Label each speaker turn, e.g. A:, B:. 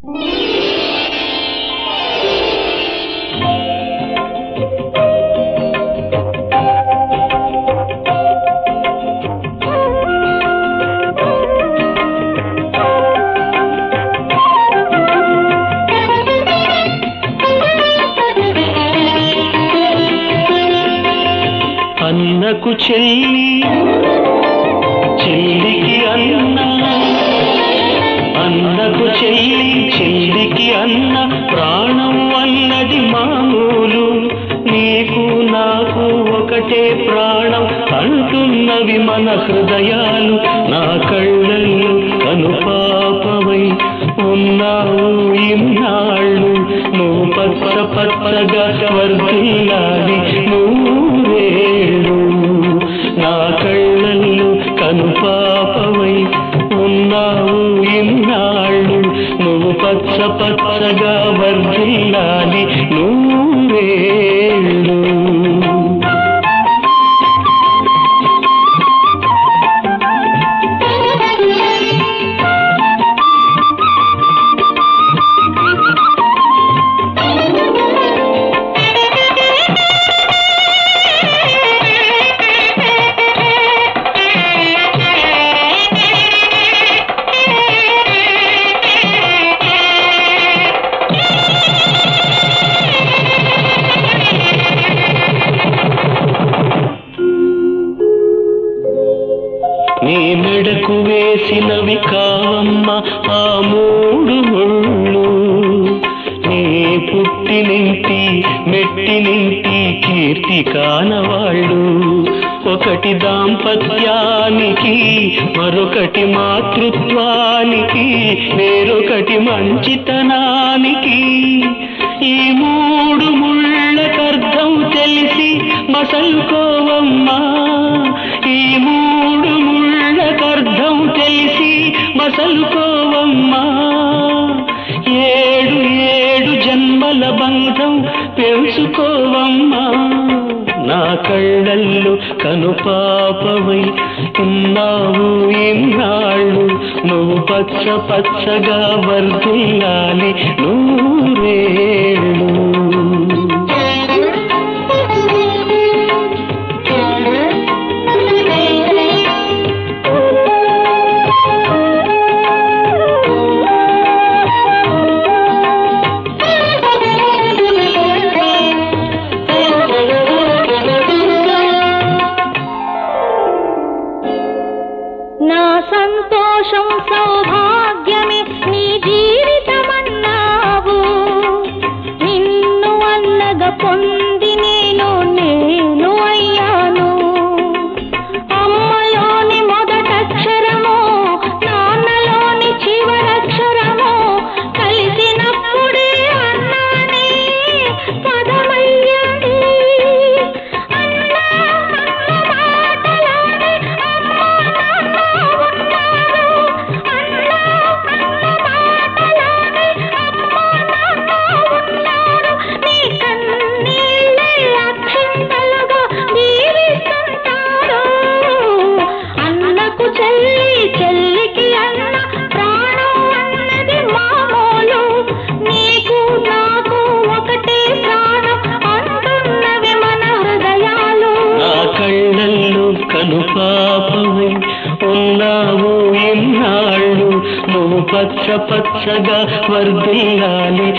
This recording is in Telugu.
A: అన్నకు చెల్లి చెల్లికి అన్న అన్నకు చెల్లి చెల్లికి అన్న ప్రాణం అన్నది మామూలు నీకు నాకు ఒకటే ప్రాణం అంటున్నవి మన హృదయాలు నా కళ్ళల్లో కనుపాపవై ఉన్నావు ఇన్నాళ్ళు నువ్వు పచ్చ పచ్చగా వర్ధిల్లాలి నూరేళ్ళు నా కళ్ళల్లో కనుపాపవై ఉన్నావు ఇన్నాళ్ళు నువ్వు పచ్చ పచ్చగా వర్ధిల్లాలి నూరేళ్ళు నీ మెడకు వేసినవి కావమ్మ ఆ మూడు ముళ్ళు నీ పుట్టినింటి మెట్టినింటి కీర్తి కానవాళ్ళు ఒకటి దాంపత్యానికి మరొకటి మాతృత్వానికి వేరొకటి మంచితనానికి ఈ మూడు ముళ్ళకర్థం తెలిసి మసలుకోవమ్మా ఈ మూడు ముళ్ళకర్థం తెలిసి మసలుకోవమ్మా ఏడు ఏడు జన్మల బంధం పెంచుకోవమ్మా నా కళ్ళల్లో కనుపాపవై ఉన్నావు ఇన్నాళ్ళు నువ్వు పచ్చ పచ్చగా వర్ధిల్లాలి నూరేళ్ళు
B: నా సంతోషం సౌభాగ్యమే నీ జీవితమన్నావు నిన్ను అన్నగా పొంది నేను నేను అయ్యాను అమ్మలోని మొదటక్షరము నాన్నలోని చివరక్షరము కలిసినప్పుడే అన్నానే పదమయ్యాది అన్నా అన్న మాటలోనే అమ్మ నాన్న ఉన్నారు అన్నా అన్న మాటలోనే అమ్మ నాన్న ఉన్నారు నీ కన్నీళ్ళే అక్షంతలుగా దీవిస్తుంటారు అన్నకు చెల్లి చెల్లికి అన్న ప్రాణం అన్నది మామూలు నీకు నాకు ఒకటే ప్రాణం అంటున్నవి మన హృదయాలు
A: నా కళ్ళల్లో కనుపాపవై ఉన్నావు ఎన్నాళ్ళు నువ్వు పచ్చ పచ్చగా వర్ధిల్లాలి